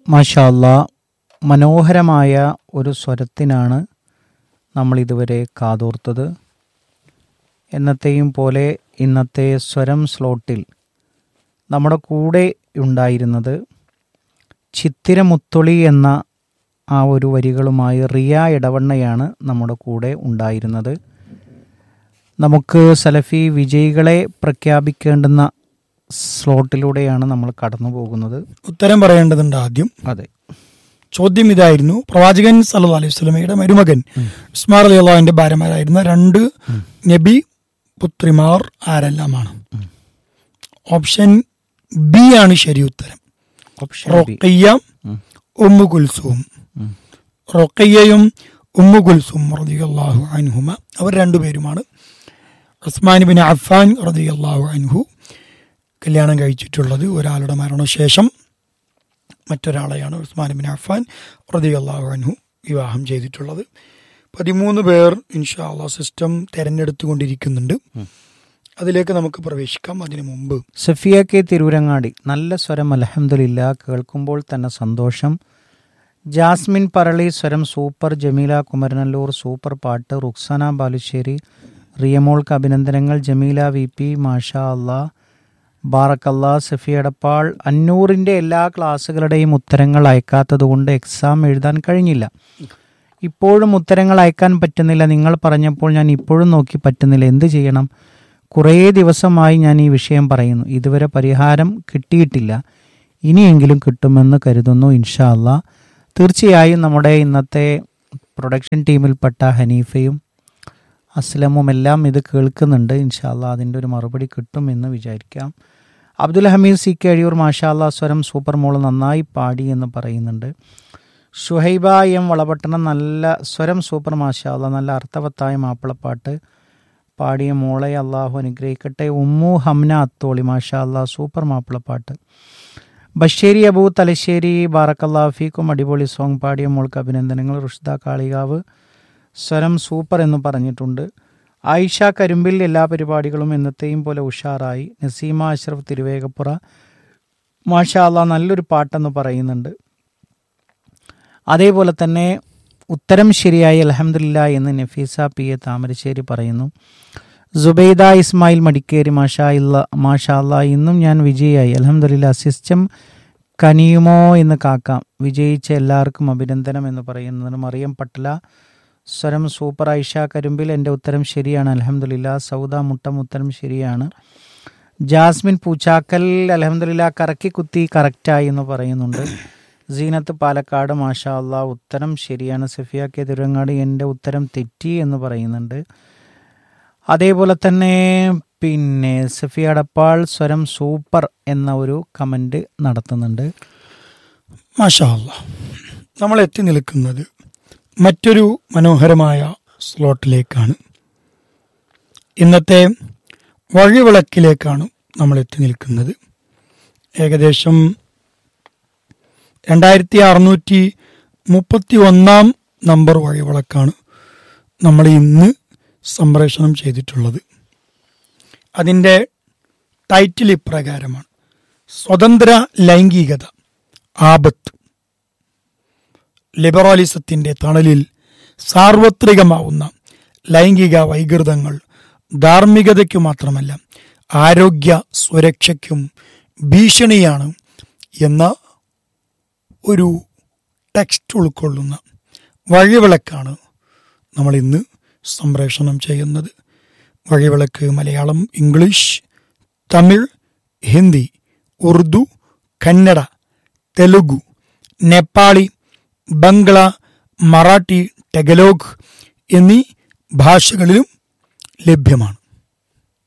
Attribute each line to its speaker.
Speaker 1: മാഷാല്ല മനോഹരമായ ഒരു സ്വരത്തിനാണ് നമ്മൾ ഇതുവരെ കാതോർത്തത് എന്നത്തെയും പോലെ ഇന്നത്തെ സ്വരം സ്ലോട്ടിൽ നമ്മുടെ കൂടെ ഉണ്ടായിരുന്നത് ചിത്തിരമുത്തൊളി എന്ന ആ ഒരു വരികളുമായി റിയ ഇടവണ്ണയാണ് നമ്മുടെ കൂടെ ഉണ്ടായിരുന്നത് നമുക്ക് സലഫി വിജയികളെ പ്രഖ്യാപിക്കേണ്ടുന്ന സ്ലോട്ടിലൂടെയാണ് നമ്മൾ കടന്നു പോകുന്നത്
Speaker 2: ഉത്തരം പറയേണ്ടതുണ്ട് ആദ്യം
Speaker 1: അതെ
Speaker 2: ചോദ്യം ഇതായിരുന്നു പ്രവാചകൻ സല്ലു അലൈഹി സ്വലമയുടെ മരുമകൻ ഉസ്മാർ അലി അള്ളാഹിന്റെ ഭാര്യമാരായിരുന്ന രണ്ട് നബി പുത്രിമാർ ആരെല്ലാമാണ് ഓപ്ഷൻ ബി ആണ് ശരി ഉത്തരം
Speaker 1: ഓപ്ഷൻ ബി
Speaker 2: റൊക്കയ്യ ഉമ്മു കുൽസൂം റൊക്കയ്യയും ഉമ്മു കുൽസൂം റളിയല്ലാഹു അൻഹുമ അവർ രണ്ടുപേരുമാണ് ഉസ്മാൻ ബിൻ അഫ്ഫാൻ റളിയല്ലാഹു അൻഹു കല്യാണം കഴിച്ചിട്ടുള്ളത് ഒരാളുടെ മരണശേഷം മറ്റൊരാളെയാണ് ഉസ്മാൻ ബിൻ അഫ്ഫാൻ റളിയല്ലാഹു അൻഹു വിവാഹം ചെയ്തിട്ടുള്ളത് പതിമൂന്ന് പേർ ഇൻഷാ അള്ളാഹ് സിസ്റ്റം തെരഞ്ഞെടുത്തുകൊണ്ടിരിക്കുന്നുണ്ട് അതിലേക്ക് നമുക്ക് പ്രവേശിക്കാം അതിനു മുമ്പ്
Speaker 1: സഫിയ കെ തിരൂരങ്ങാടി നല്ല സ്വരം അലഹമില്ല കേൾക്കുമ്പോൾ തന്നെ സന്തോഷം ജാസ്മിൻ പറളി സ്വരം സൂപ്പർ ജമീല കുമരനല്ലൂർ സൂപ്പർ പാട്ട് റുക്സാന ബാലുശ്ശേരി റിയമോൾക്ക് അഭിനന്ദനങ്ങൾ ജമീല വി പി മാഷാ അള്ളാ ബാറക്കല്ലാ സഫി എടപ്പാൾ അന്നൂറിൻ്റെ എല്ലാ ക്ലാസ്സുകളുടെയും ഉത്തരങ്ങൾ അയക്കാത്തതുകൊണ്ട് എക്സാം എഴുതാൻ കഴിഞ്ഞില്ല ഇപ്പോഴും ഉത്തരങ്ങൾ അയക്കാൻ പറ്റുന്നില്ല നിങ്ങൾ പറഞ്ഞപ്പോൾ ഞാൻ ഇപ്പോഴും നോക്കി പറ്റുന്നില്ല എന്ത് ചെയ്യണം കുറേ ദിവസമായി ഞാൻ ഈ വിഷയം പറയുന്നു ഇതുവരെ പരിഹാരം കിട്ടിയിട്ടില്ല ഇനിയെങ്കിലും കിട്ടുമെന്ന് കരുതുന്നു ഇൻഷാ അല്ലാ തീർച്ചയായും നമ്മുടെ ഇന്നത്തെ പ്രൊഡക്ഷൻ ടീമിൽപ്പെട്ട ഹനീഫയും അസ്ലമും എല്ലാം ഇത് കേൾക്കുന്നുണ്ട് ഇൻഷാ അല്ലാ അതിൻ്റെ ഒരു മറുപടി കിട്ടുമെന്ന് വിചാരിക്കാം അബ്ദുൽ ഹമീദ് സി കെ അഴിയൂർ മാഷാ അല്ലാ സ്വരം സൂപ്പർ മോള് നന്നായി പാടി എന്ന് പറയുന്നുണ്ട് ഷുഹൈബ എം വളപട്ടണം നല്ല സ്വരം സൂപ്പർ മാഷാ അല്ലാ നല്ല അർത്ഥവത്തായ മാപ്പിളപ്പാട്ട് പാടിയ മോളെ അള്ളാഹു അനുഗ്രഹിക്കട്ടെ ഉമ്മു ഹംന അത്തോളി മാഷാ അല്ലാ സൂപ്പർ മാപ്പിളപ്പാട്ട് ബഷേരി അബൂ തലശ്ശേരി ബാറക്കല്ലാ ഫീക്കും അടിപൊളി സോങ് പാടിയ മോൾക്ക് അഭിനന്ദനങ്ങൾ റുഷ്ദ കാളികാവ് സ്വരം സൂപ്പർ എന്ന് പറഞ്ഞിട്ടുണ്ട് ആയിഷ കരിമ്പിൽ എല്ലാ പരിപാടികളും എന്നത്തെയും പോലെ ഉഷാറായി നസീമ അഷ്റഫ് തിരുവേഗപ്പുറ മാഷാ അല്ലാ നല്ലൊരു പാട്ടെന്ന് പറയുന്നുണ്ട് അതേപോലെ തന്നെ ഉത്തരം ശരിയായി അലഹമില്ല എന്ന് നഫീസ പി എ താമരശ്ശേരി പറയുന്നു സുബൈദ ഇസ്മായിൽ മടിക്കേരി മാഷാ ഇല്ല മാഷാ അല്ലാ ഇന്നും ഞാൻ വിജയിയായി അലഹമില്ല സിസ്റ്റം കനിയുമോ എന്ന് കാക്കാം വിജയിച്ച എല്ലാവർക്കും അഭിനന്ദനം എന്ന് പറയുന്നതിന് മറിയം പട്ടല സ്വരം സൂപ്പർ ഐഷ കരുമ്പിൽ എൻ്റെ ഉത്തരം ശരിയാണ് അലഹമില്ല സൗദ മുട്ടം ഉത്തരം ശരിയാണ് ജാസ്മിൻ പൂച്ചാക്കൽ അലഹമില്ല കറക്കി കുത്തി കറക്റ്റായി എന്ന് പറയുന്നുണ്ട് സീനത്ത് പാലക്കാട് മാഷാ അല്ലാ ഉത്തരം ശരിയാണ് സഫിയ കെ തിരുവങ്ങാട് എൻ്റെ ഉത്തരം തെറ്റി എന്ന് പറയുന്നുണ്ട് അതേപോലെ തന്നെ പിന്നെ സഫിയ അടപ്പാൾ സ്വരം സൂപ്പർ എന്ന ഒരു കമൻറ്റ് നടത്തുന്നുണ്ട്
Speaker 2: മാഷാ അല്ലാ നമ്മൾ എത്തി നിൽക്കുന്നത് മറ്റൊരു മനോഹരമായ സ്ലോട്ടിലേക്കാണ് ഇന്നത്തെ വഴിവിളക്കിലേക്കാണ് നമ്മൾ എത്തി നിൽക്കുന്നത് ഏകദേശം രണ്ടായിരത്തി അറുന്നൂറ്റി മുപ്പത്തി ഒന്നാം നമ്പർ വഴിവിളക്കാണ് നമ്മൾ ഇന്ന് സംപ്രേഷണം ചെയ്തിട്ടുള്ളത് അതിൻ്റെ ടൈറ്റിൽ ഇപ്രകാരമാണ് സ്വതന്ത്ര ലൈംഗികത ആപത്ത് ലിബറാലിസത്തിന്റെ തണലിൽ സാർവത്രികമാവുന്ന ലൈംഗിക വൈകൃതങ്ങൾ ധാർമ്മികതയ്ക്കു മാത്രമല്ല ആരോഗ്യ സുരക്ഷയ്ക്കും ഭീഷണിയാണ് എന്ന ഒരു ടെക്സ്റ്റ് ഉൾക്കൊള്ളുന്ന വഴിവിളക്കാണ് നമ്മൾ ഇന്ന് സംപ്രേഷണം ചെയ്യുന്നത് വഴിവിളക്ക് മലയാളം ഇംഗ്ലീഷ് തമിഴ് ഹിന്ദി ഉറുദു കന്നഡ തെലുഗു നേപ്പാളി ബംഗ്ല മറാഠി ടെഗലോഗ് എന്നീ ഭാഷകളിലും ലഭ്യമാണ്